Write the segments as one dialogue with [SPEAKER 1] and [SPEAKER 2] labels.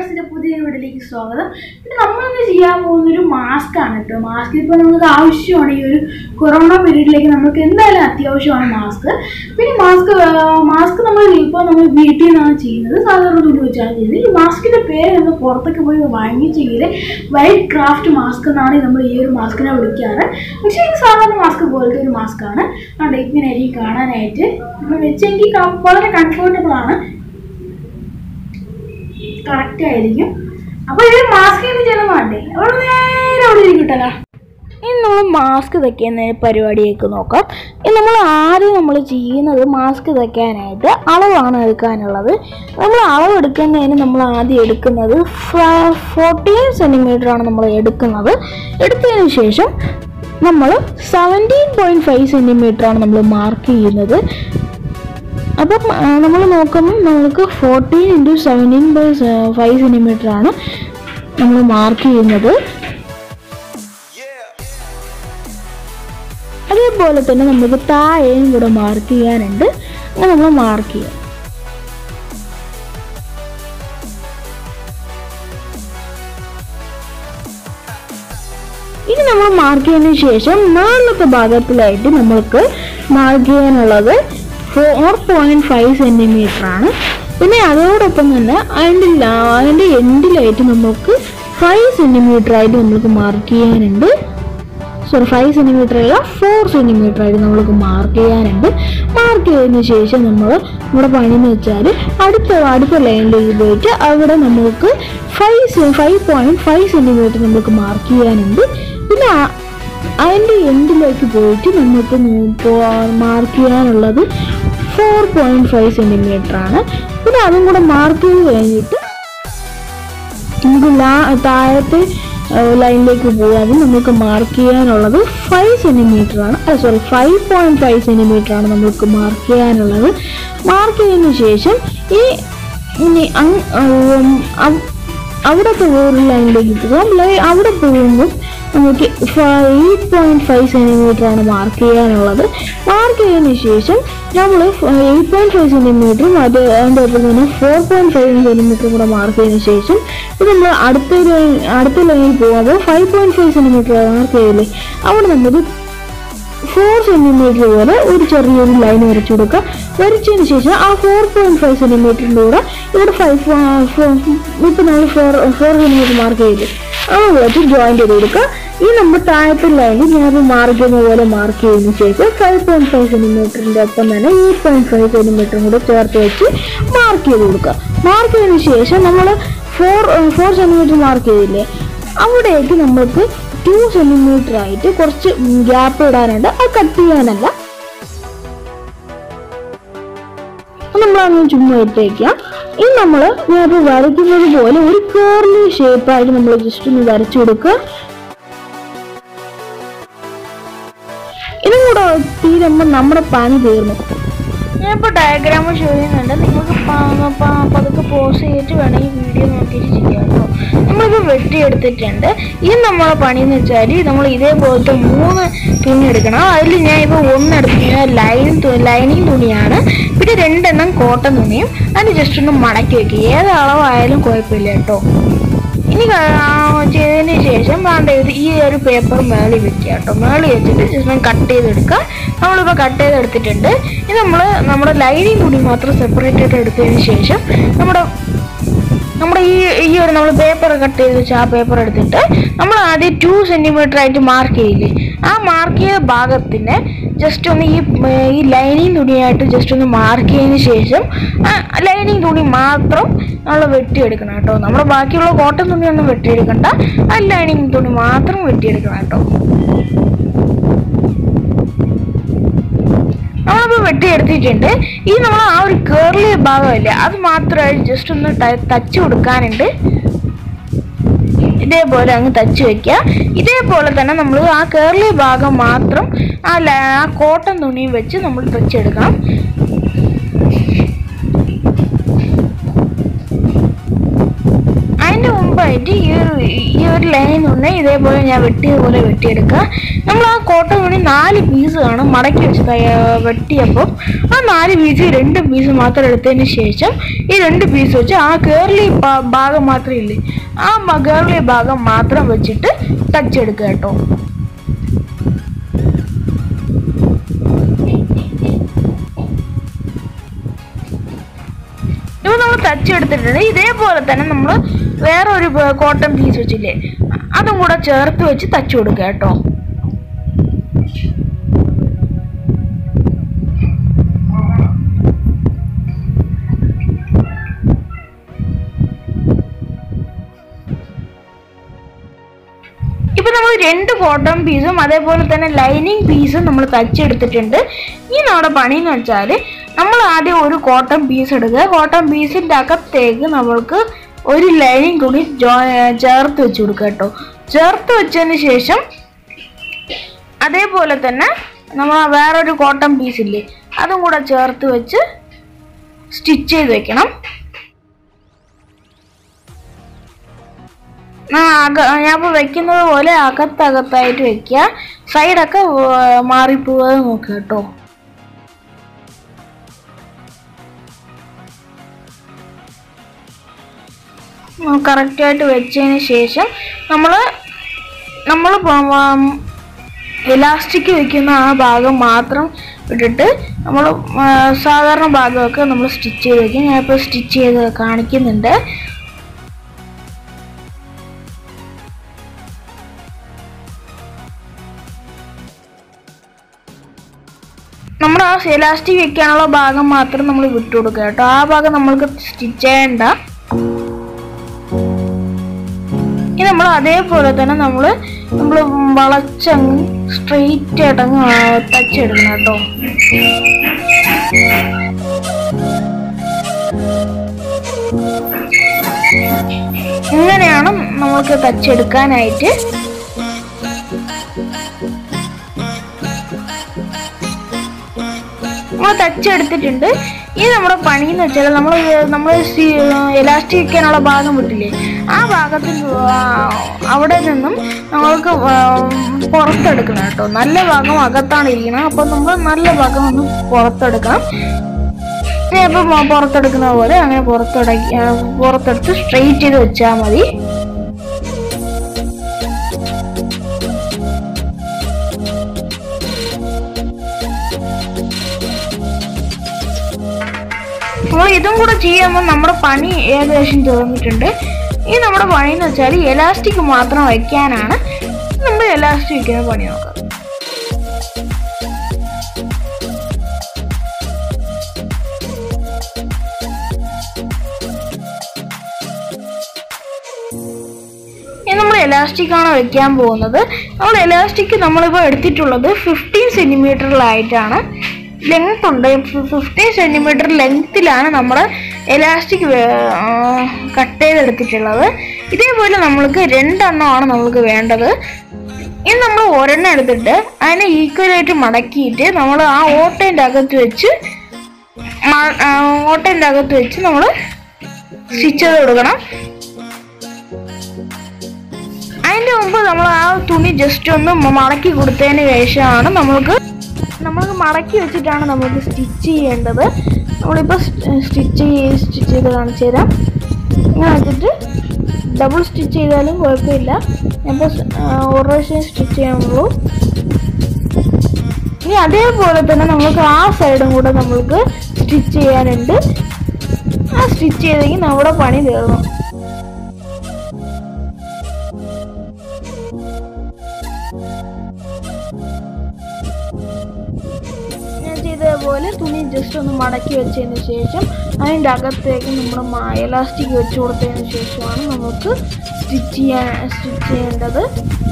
[SPEAKER 1] ക്രാഫ്റ്റേഴ്സിന്റെ പുതിയ വീട്ടിലേക്ക് സ്വാഗതം പിന്നെ നമ്മളിന്ന് ചെയ്യാൻ പോകുന്ന ഒരു മാസ്ക് ആണ് കേട്ടോ മാസ്ക് ഇപ്പോൾ നമുക്ക് ആവശ്യമാണ് ഈ ഒരു കൊറോണ പീരീഡിലേക്ക് നമുക്ക് എന്തായാലും അത്യാവശ്യമാണ് മാസ്ക് പിന്നെ മാസ്ക് മാസ്ക് നമ്മൾ ഇപ്പോൾ നമ്മൾ വീട്ടിൽ നിന്നാണ് ചെയ്യുന്നത് സാധാരണ തുണി വെച്ചാണ് ചെയ്യുന്നത് ഈ മാസ്കിന്റെ പേര് നമ്മൾ പുറത്തൊക്കെ പോയി വാങ്ങിച്ചെങ്കിൽ വൈറ്റ് ക്രാഫ്റ്റ് മാസ്ക് എന്നാണ് നമ്മൾ ഈ ഒരു മാസ്കിനെ വിളിക്കാറ് പക്ഷേ ഇത് സാധാരണ മാസ്ക് പോലത്തെ ഒരു മാസ്ക് ആണ് അതുകൊണ്ട് ഇങ്ങനെ ആയിരിക്കും കാണാനായിട്ട് നമ്മൾ വെച്ചെങ്കിൽ ക- വളരെ കംഫർട്ടബിൾ ആണ് കറക്റ്റ് ആയിരിക്കും അപ്പൊ ഇത് മാസ്ക് എന്ത് ചെയ്യണം വേണ്ടേ അവിടെ നേരെ അവിടെ ഇരിക്കട്ടല്ല ഇനി നമ്മൾ മാസ്ക് തയ്ക്കുന്ന പരിപാടിയൊക്കെ നോക്കാം ഇനി നമ്മൾ ആദ്യം നമ്മൾ ചെയ്യുന്നത് മാസ്ക് തയ്ക്കാനായിട്ട് അളവാണ് എടുക്കാനുള്ളത് നമ്മൾ അളവ് എടുക്കുന്നതിന് നമ്മൾ ആദ്യം എടുക്കുന്നത് ഫോർട്ടീൻ സെൻറ്റിമീറ്റർ ആണ് നമ്മൾ എടുക്കുന്നത് എടുത്തതിന് ശേഷം നമ്മൾ സെവൻറ്റീൻ പോയിൻറ്റ് ഫൈവ് സെൻറ്റിമീറ്റർ ആണ് നമ്മൾ മാർക്ക് ചെയ്യുന്നത് അപ്പം നമ്മൾ നോക്കുമ്പോൾ നമുക്ക് fourteen into seventeen by five centimetre ആണ് നമ്മൾ മാർക്ക് ചെയ്യുന്നത് അതേപോലെ തന്നെ നമുക്ക് താഴെയും കൂടെ മാർക്ക് ചെയ്യാനുണ്ട് അങ്ങനെ നമ്മൾ മാർക്ക് ചെയ്യാം ഇനി നമ്മൾ മാർക്ക് ചെയ്തതിന് ശേഷം നാളത്തെ ഭാഗത്തിലായിട്ട് നമ്മൾക്ക് മാർക്ക് ചെയ്യാനുള്ളത് ഫോർ പോയിന്റ് ഫൈവ് സെന്റിമീറ്റർ ആണ് പിന്നെ അതോടൊപ്പം തന്നെ അതിൻ്റെ ലാ- അതിൻ്റെ എൻഡിലായിട്ട് നമുക്ക് ഫൈവ് സെന്റിമീറ്റർ ആയിട്ട് നമുക്ക് മാർക്ക് ചെയ്യാനുണ്ട് സോറി ഫൈവ് സെൻറ്റിമീറ്റർ അല്ല ഫോർ സെൻറ്റിമീറ്റർ ആയിട്ട് നമ്മൾക്ക് മാർക്ക് ചെയ്യാനുണ്ട് മാർക്ക് ചെയ്തതിന് ശേഷം നമ്മൾ നമ്മുടെ പണി എന്ന് വെച്ചാൽ അടുത്ത അടുത്ത ലൈനിലേക്ക് പോയിട്ട് അവിടെ നമുക്ക് five five point five centimetre നമുക്ക് മാർക്ക് ചെയ്യാനുണ്ട് പിന്നെ ആ- അതിൻ്റെ എൻഡിലേക്ക് പോയിട്ട് നമുക്ക് മാർക്ക് ചെയ്യാനുള്ളത് ഫോർ പോയിൻറ്റ് ഫൈവ് സെൻറ്റിമീറ്റർ ആണ് പിന്നെ അതും കൂടെ മാർക്ക് ചെയ്ത് കഴിഞ്ഞിട്ട് നമുക്ക് ലാ താഴത്തെ ലൈനിലേക്ക് പോകാതെ നമുക്ക് മാർക്ക് ചെയ്യാനുള്ളത് ഫൈവ് സെൻറ്റിമീറ്റർ ആണ് അല്ല sorry five point five centimetre ആണ് നമുക്ക് മാർക്ക് ചെയ്യാനുള്ളത് മാർക്ക് ചെയ്തതിന് ശേഷം ഈ ഇനി അങ് ഉം, അവ- അവിടുത്തെ വേറൊരു ലൈനിലേക്ക് പോകാം ലൈ- അവിടെ പോകുമ്പോൾ നമുക്ക് എയ്റ്റ് പോയിൻറ്റ് ഫൈവ് സെൻറ്റിമീറ്റർ ആണ് മാർക്ക് ചെയ്യാനുള്ളത് മാർക്ക് ചെയ്തതിന് ശേഷം നമ്മൾ എയ്റ്റ് പോയിൻറ്റ് ഫൈവ് സെൻറ്റിമീറ്ററും അത് അതിൻ്റെ ഒപ്പം തന്നെ ഫോർ പോയിൻറ്റ് ഫൈവ് സെൻറ്റിമീറ്ററും കൂടെ മാർക്ക് ചെയ്തതിന് ശേഷം ഇത് നമ്മൾ അടുത്ത ലൈൻ അടുത്ത ലൈനിൽ പോകുമ്പോൾ five point five centimetre mark ചെയ്യില്ലേ അവിടെ നമുക്ക് ഫോർ സെൻറ്റിമീറ്റർ പോലെ ഒരു ചെറിയൊരു ലൈൻ വരച്ചു കൊടുക്കുക വരച്ചതിന് ശേഷം ആ ഫോർ പോയിൻറ്റ് ഫൈവ് സെൻറ്റിമീറ്ററിൻ്റെ കൂടെ ഇവിടെ ഫൈവ് ഇപ്പം നമ്മൾ ഫോർ ഫോർ സെൻറ്റിമീറ്റർ മാർക്ക് ചെയ്ത് ആ വെച്ച് ജോയിൻ ചെയ്ത് കൊടുക്കുക ഈ നമ്മൾ താഴത്തെ ലൈനിൽ ഞാനിപ്പോൾ മാർക്ക് ചെയ്യുന്ന പോലെ മാർക്ക് ചെയ്തതിന് ശേഷം ഫൈവ് പോയിൻറ്റ് ഫൈവ് സെൻറ്റിമീറ്ററിൻ്റെ ഒപ്പം തന്നെ എയ്റ്റ് പോയിൻറ്റ് ഫൈവ് സെൻറ്റിമീറ്ററും കൂടെ ചേർത്ത് വെച്ച് മാർക്ക് ചെയ്ത് കൊടുക്കുക മാർക്ക് ചെയ്തതിന് ശേഷം നമ്മൾ ഫോർ ഫോർ സെൻറ്റിമീറ്റർ മാർക്ക് ചെയ്തില്ലേ അവിടേക്ക് നമ്മൾക്ക് ടു സെൻറ്റിമീറ്റർ ആയിട്ട് കുറച്ച് ഗ്യാപ്പ് ഇടാനുണ്ട് അത് കട്ട് ചെയ്യാനല്ല നമ്മളങ്ങനെ ചുമ്മാ ഇട്ടേക്കാം ഇനി നമ്മൾ ഞാനിപ്പോൾ വരയ്ക്കുന്നത് പോലെ ഒരു കേർലി ഷേപ്പായിട്ട് നമ്മൾ ജസ്റ്റ് ഒന്ന് വരച്ചു കൊടുക്കുക ഇതും കൂടെ തീരുമ്പോൾ നമ്മുടെ പണി തീർന്നു ഞാനിപ്പോൾ ഡയഗ്രാം ഷോ ചെയ്യുന്നുണ്ട് നിങ്ങൾക്ക് പ- പ- പതുക്കെ പോസ് ചെയ്തിട്ട് വേണമെങ്കിൽ വീഡിയോ നോക്കിയിട്ട് ചെയ്യാം കേട്ടോ നമ്മളിപ്പോൾ വെട്ടിയെടുത്തിട്ടുണ്ട് ഇത് നമ്മളെ പണി എന്ന് വെച്ചാൽ നമ്മൾ ഇതേപോലത്തെ മൂന്ന് തുണി എടുക്കണം അതിൽ ഞാൻ ഇപ്പോൾ ഒന്ന് എടുക്കുന്നത് ലൈൻ ലൈനിങ് തുണിയാണ് പിന്നെ രണ്ടെണ്ണം കോട്ടൺ തുണിയും അതിന് ജസ്റ്റ് ഒന്ന് മടക്കി വെക്കുക ഏത് അളവായാലും കുഴപ്പമില്ല കേട്ടോ ഇനി ക- ആ ചെയ്തതിന് ശേഷം വേണ്ട ഇത് ഈ ഒരു പേപ്പർ മേളിൽ വെക്കുക കേട്ടോ മേളിൽ വെച്ചിട്ട് ജസ്റ്റ് കട്ട് ചെയ്തെടുക്കുക നമ്മളിപ്പോൾ കട്ട് ചെയ്തെടുത്തിട്ടുണ്ട് ഇനി നമ്മൾ നമ്മുടെ ലൈനിങ് കൂടി മാത്രം സെപ്പറേറ്റ് ആയിട്ട് എടുത്തതിന് ശേഷം നമ്മുടെ നമ്മുടെ ഈ ഈ ഒരു നമ്മൾ പേപ്പർ കട്ട് ചെയ്ത് വെച്ച ആ പേപ്പർ എടുത്തിട്ട് നമ്മൾ ആദ്യം ടു സെൻറ്റിമീറ്റർ ആയിട്ട് മാർക്ക് ചെയ്യില്ലേ ആ മാർക്ക് ചെയ്ത ഭാഗത്തിന് ജസ്റ്റ് ഒന്ന് ഈ ഏർ ഈ ലൈനിങ് തുണിയായിട്ട് ജസ്റ്റ് ഒന്ന് മാർക്ക് ചെയ്തതിന് ശേഷം ആ ലൈനിങ് തുണി മാത്രം നമ്മൾ വെട്ടിയെടുക്കണം കേട്ടോ നമ്മുടെ ബാക്കിയുള്ള കോട്ടൺ തുണിയൊന്നും വെട്ടിയെടുക്കണ്ട ആ ലൈനിങ് തുണി മാത്രം വെട്ടിയെടുക്കണം കേട്ടോ നമ്മളിപ്പോൾ വെട്ടിയെടുത്തിട്ടുണ്ട് ഈ നമ്മൾ ആ ഒരു കേർലി ഭാഗമില്ലേ അത് മാത്രമായിട്ട് ജസ്റ്റ് ഒന്ന് ട- തച്ച് കൊടുക്കാനുണ്ട് ഇതേപോലെ അങ്ങ് തച്ച് വെക്കുക ഇതേപോലെ തന്നെ നമ്മൾ ആ കേർലി ഭാഗം മാത്രം ആ ല- ആ കോട്ടൺ തുണിയും വെച്ച് നമ്മൾ തച്ചെടുക്കണം അതിൻ്റെ മുമ്പ് സിമ്പിളായിട്ട് ഈ ഒരു ഈ ഒരു ലൈൻ ഉണ്ട് ഇതേപോലെ ഞാൻ വെട്ടിയതുപോലെ വെട്ടിയെടുക്കുക നമ്മൾ ആ കോട്ടൺ തുണി നാല് പീസ് ആണ് മടക്കി വെച്ച് തയ്യ- വെട്ടിയപ്പോൾ ആ നാല് പീസ് രണ്ട് പീസ് മാത്രം എടുത്തതിന് ശേഷം ഈ രണ്ട് പീസ് വെച്ച് ആ കേർലി ഭാഗം മാത്രം ഇല്ലേ ആ കേർലി ഭാഗം മാത്രം വെച്ചിട്ട് തച്ചെടുക്കുക കേട്ടോ ഇപ്പൊ നമ്മൾ തച്ചെടുത്തിട്ടുണ്ട് ഇതേപോലെ തന്നെ നമ്മൾ വേറെ ഒരു കോട്ടൺ പീസ് വെച്ചില്ലേ അതും കൂടെ ചേർത്ത് വെച്ച് തച്ചു കൊടുക്കുക കേട്ടോ ഇപ്പൊ നമ്മൾ രണ്ട് കോട്ടൺ പീസും അതേപോലെ തന്നെ ലൈനിങ് പീസും നമ്മൾ തച്ചെടുത്തിട്ടുണ്ട് ഈ നമ്മുടെ പണി എന്ന് വെച്ചാൽ നമ്മൾ ആദ്യം ഒരു കോട്ടൺ പീസ് എടുക്കുക കോട്ടൺ പീസിന്റെ അകത്തേക്ക് നമ്മൾക്ക് ഒരു ലൈനിങ് കൂടി ജോ- ചേർത്ത് വെച്ച് കൊടുക്കുക കേട്ടോ ചേർത്ത് വെച്ചതിന് ശേഷം അതേപോലെ തന്നെ നമ്മൾ വേറൊരു കോട്ടൺ പീസ് ഇല്ലേ അതും കൂടെ ചേർത്ത് വെച്ച് സ്റ്റിച്ച് ചെയ്ത് വെക്കണം ആ അക ഞാൻ ഇപ്പോൾ വെക്കുന്നത് പോലെ അകത്തകത്തായിട്ട് വെക്കുക സൈഡൊക്കെ വ- മാറിപ്പോവാതെ നോക്കുക കേട്ടോ കറക്റ്റായിട്ട് വെച്ചതിന് ശേഷം നമ്മൾ നമ്മൾ ഇലാസ്റ്റിക് വെക്കുന്ന ആ ഭാഗം മാത്രം ഇട്ടിട്ട് നമ്മൾ സാധാരണ ഭാഗമൊക്കെ നമ്മൾ സ്റ്റിച്ച് ചെയ്ത് വെക്കും ഞാനിപ്പോൾ സ്റ്റിച്ച് ചെയ്ത് കാണിക്കുന്നുണ്ട് നമ്മൾ ആ ഇലാസ്റ്റിക് വെക്കാനുള്ള ഭാഗം മാത്രം നമ്മൾ വിട്ടു കൊടുക്കുക കേട്ടോ ആ ഭാഗം നമ്മൾക്ക് സ്റ്റിച്ച് ചെയ്യണ്ട ഇനി നമ്മൾ അതേപോലെ തന്നെ നമ്മൾ നമ്മൾ വളച്ചങ്ങ് സ്ട്രെയിറ്റ് ആയിട്ടങ്ങ് ആ, തച്ചെടുക്കണം കേട്ടോ ഇങ്ങനെയാണ് നമ്മൾക്ക് തച്ചെടുക്കാനായിട്ട് നമ്മൾ തച്ചെടുത്തിട്ടുണ്ട് ഇനി നമ്മുടെ പണി എന്ന് വെച്ചാൽ നമ്മൾ നമ്മൾ എലാസ്റ്റിക് വെക്കാനുള്ള ഭാഗം വിട്ടില്ലേ ആ ഭാഗത്തിൽ ആ, അവിടെ നിന്നും നമ്മൾക്ക് ആ, പുറത്തെടുക്കണം കേട്ടോ നല്ല ഭാഗം അകത്താണ് ഇരിക്കുന്നത് അപ്പോൾ നമ്മൾ നല്ല ഭാഗം ഒന്ന് പുറത്തെടുക്കാം ഇപ്പം പുറത്തെടുക്കുന്ന പോലെ അങ്ങനെ പുറത്തെടുക്കി ആ, പുറത്തെടുത്ത് സ്ട്രെയിറ്റ് ചെയ്ത് വെച്ചാൽ മതി നമ്മൾ ഇതും കൂടെ ചെയ്യുമ്പോൾ നമ്മുടെ പണി ഏകദേശം തീർന്നിട്ടുണ്ട് ഈ നമ്മുടെ പണി എന്ന് വെച്ചാൽ എലാസ്റ്റിക് മാത്രം വയ്ക്കാനാണ് നമ്മൾ എലാസ്റ്റിക് വയ്ക്കുന്ന പണി നോക്കാം ഇനി നമ്മൾ എലാസ്റ്റിക് ആണ് വെക്കാൻ പോകുന്നത് നമ്മൾ എലാസ്റ്റിക് നമ്മളിപ്പോൾ എടുത്തിട്ടുള്ളത് ഫിഫ്റ്റീൻ സെന്റിമീറ്ററിലായിട്ടാണ് ലെങ്ത് ഉണ്ട് ഫിഫ്റ്റീൻ സെന്റിമീറ്റർ ലെങ്ത്തിലാണ് നമ്മൾ എലാസ്റ്റിക് കട്ട് ചെയ്തെടുത്തിട്ടുള്ളത് ഇതേപോലെ നമ്മൾക്ക് രണ്ടെണ്ണമാണ് നമ്മൾക്ക് വേണ്ടത് ഇനി നമ്മൾ ഒരെണ്ണം എടുത്തിട്ട് അതിനെ ഈക്വലായിട്ട് മടക്കിയിട്ട് നമ്മൾ ആ ഓട്ടേൻ്റെ അകത്ത് വെച്ച് മ- ആ, ഓട്ടേൻ്റെ അകത്ത് വെച്ച് നമ്മൾ സ്റ്റിച്ച് ചെയ്ത് കൊടുക്കണം അതിന്റെ മുമ്പ് നമ്മൾ ആ തുണി ജസ്റ്റ് ഒന്ന് മ- മടക്കി കൊടുത്തതിന് ശേഷമാണ് നമ്മൾക്ക് നമ്മൾക്ക് മടക്കി വെച്ചിട്ടാണ് നമുക്ക് സ്റ്റിച്ച് ചെയ്യേണ്ടത് നമ്മളിപ്പോൾ സ്റ്റിച്ച് സ്റ്റിച്ച് ചെയ്ത് കാണിച്ചു തരാം ഇങ്ങനെ വെച്ചിട്ട് ഡബിൾ സ്റ്റിച്ച് ചെയ്താലും കുഴപ്പമില്ല ഞാനിപ്പോൾ ഒരു പ്രാവശ്യം സ്റ്റിച്ച് ചെയ്യാനുള്ളൂ ഇനി അതേപോലെ തന്നെ നമുക്ക് ആ സൈഡും കൂടെ നമ്മൾക്ക് സ്റ്റിച്ച് ചെയ്യാനുണ്ട് ആ സ്റ്റിച്ച് ചെയ്തെങ്കിൽ നമ്മുടെ പണി തീർന്നു ഞാൻ ചെയ്തതുപോലെ തുണി ജസ്റ്റ് ഒന്ന് മടക്കി വെച്ചതിന് ശേഷം അതിൻ്റെ അകത്തേക്ക് നമ്മുടെ എലാസ്റ്റിക് വെച്ച് കൊടുത്തതിന് ശേഷമാണ് നമുക്ക് സ്റ്റിച്ച് ചെയ്യാൻ സ്റ്റിച്ച് ചെയ്യേണ്ടത്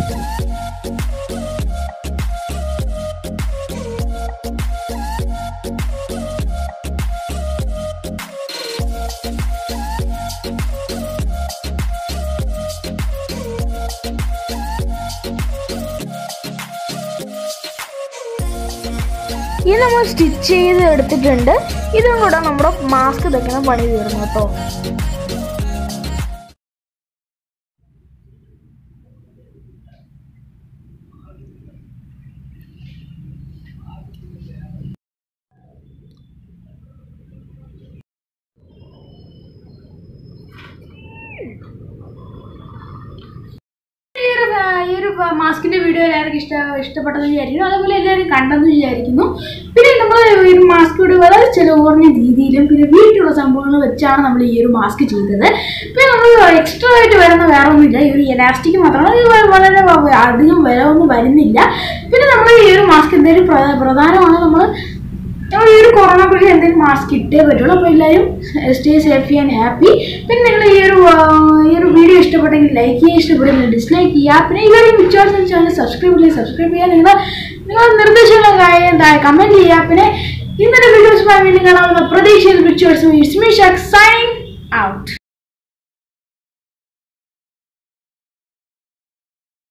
[SPEAKER 1] ഇത് നമ്മൾ സ്റ്റിച്ച് ചെയ്ത് എടുത്തിട്ടുണ്ട് ഇതും കൂടെ നമ്മുടെ മാസ്ക് തയ്ക്കുന്ന പണി തീർന്നു കേട്ടോ
[SPEAKER 2] ആ, ഈ ഒരു മാസ്കിന്റെ വീഡിയോ എല്ലാവർക്കും ഇഷ്ട ഇഷ്ടപ്പെട്ടെന്ന് വിചാരിക്കുന്നു അതുപോലെ എല്ലാവരും കണ്ടെന്ന് വിചാരിക്കുന്നു പിന്നെ നമ്മൾ ഈ ഒരു മാസ്ക് ഇവിടെ വളരെ ചിലവ് കുറഞ്ഞ രീതിയിലും പിന്നെ വീട്ടിലുള്ള സംഭവങ്ങൾ വെച്ചാണ് നമ്മൾ ഈ ഒരു മാസ്ക് ചെയ്തത് പിന്നെ നമ്മൾ എക്സ്ട്രാ ആയിട്ട് വരുന്ന വേറെ ഒന്നുമില്ല ഈ ഒരു എലാസ്റ്റിക് മാത്രമാണ് ഇത് വ- വളരെ വ- അധികം വില ഒന്നും വരുന്നില്ല പിന്നെ നമ്മൾ ഈ ഒരു മാസ്ക് എന്തെങ്കിലും പ്ര- പ്രധാനമാണ് നമ്മൾ നമ്മൾ ഈ ഒരു കൊറോണ കുറിച്ച് എന്തെങ്കിലും മാസ്ക് ഇട്ടേ പറ്റുള്ളൂ അപ്പോൾ എല്ലാവരും സ്റ്റേ സേഫ് ആൻഡ് ഹാപ്പി പിന്നെ നിങ്ങൾ ഈ ഒരു ആ, ഈ ഒരു വീഡിയോ ഇഷ്ടപ്പെട്ടെങ്കിൽ ലൈക്ക് ചെയ്യുക ഇഷ്ടപ്പെടുമെങ്കിൽ ഡിസ്ലൈക്ക് ചെയ്യുക പിന്നെ ഈ ഒരു വിശ്വാസം ചാനൽ സബ്സ്ക്രൈബ് ചെയ്യുക സബ്സ്ക്രൈബ് ചെയ്യുക നിങ്ങൾ നിങ്ങൾ നിർദ്ദേശങ്ങളും കാര്യം കമൻറ്റ് ചെയ്യുക പിന്നെ ഇന്നത്തെ വീഡിയോസുമായി വീണ്ടും കാണാവുന്ന പ്രതീക്ഷയിൽ പിക്ചേഴ്സ് സൈനിങ്